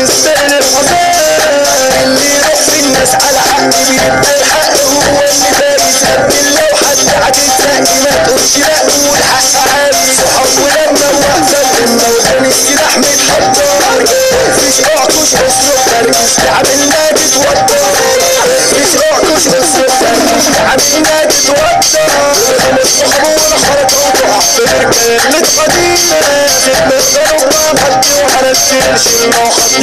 بالنسبة للحصان اللي يروح في الناس على حق بيبقى الحق هو اللي فايز قبل لو حد هتتلاقي ما تقولش لا قول حق عادي صحاب ولما وقفة لما وكان السلاح متحضر مفيش اعكش اصرف تركش تعملنا تتوتر مفيش اعكش اصرف تركش تعملنا تتوتر الصحاب والحركة وضعف برجالة قديمة خدمة ضربة حد وحنسلش الموحد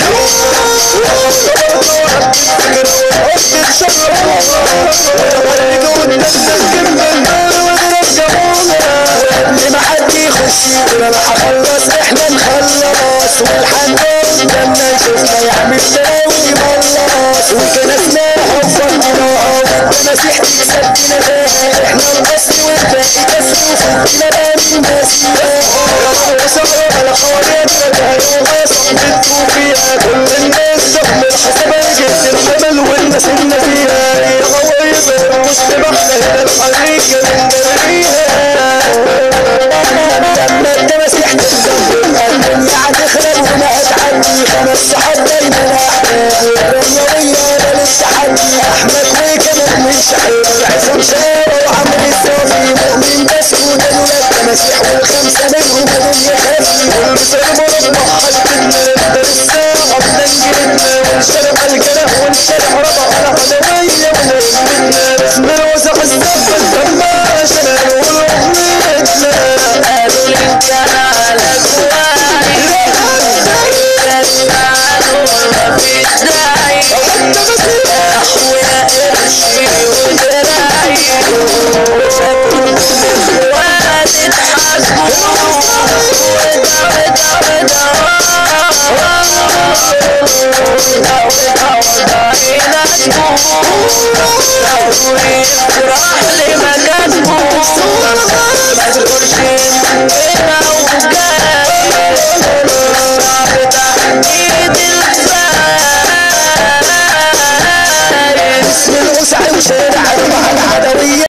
وحط الفكرة وحط الشر وخليك قدام تسكن بالنار واضرب جمونة قبل ما حد يخش يقول انا هخلص احنا نخلص والحد قدامنا نشوفنا يعمل تلاوي ملص وكنسناها وفرقناها والتماسيح تكسبنا فيها احنا الاصل والباقي كسر وفكنا بقى من ناسيها وصغر على خوارياتنا ده صحبتكم فيها كل الناس زحم الحسبة جبت الجمل والناس اللي فيها هي غوايب المسلم احنا هنا الحرية بنرميها لما التماسيح تنزل الدنيا هتخرب وما هتعدي خمس صحاب دايما احباب والرميوية ولا للتحدي احمد وكمان من شحيب عصام شارع وعمرو الصافي مؤمن بس ودول التماسيح والخمسة منهم دنيا خافي والمثال مربع حلقتنا نقدر الساعة بننجلنا ونشرب الجرح ونشرب ربع على حلوية ونهمنا نسمر وسخ الزفة الدمار شمال والأغنيتنا قالوا لي انت على جواي تسمعوا ما في داعي اخويا قرشي ودراعي واد تحاسبوا ودا ودا ودا ودا ودا ودا يناسبوا لو يفرقوا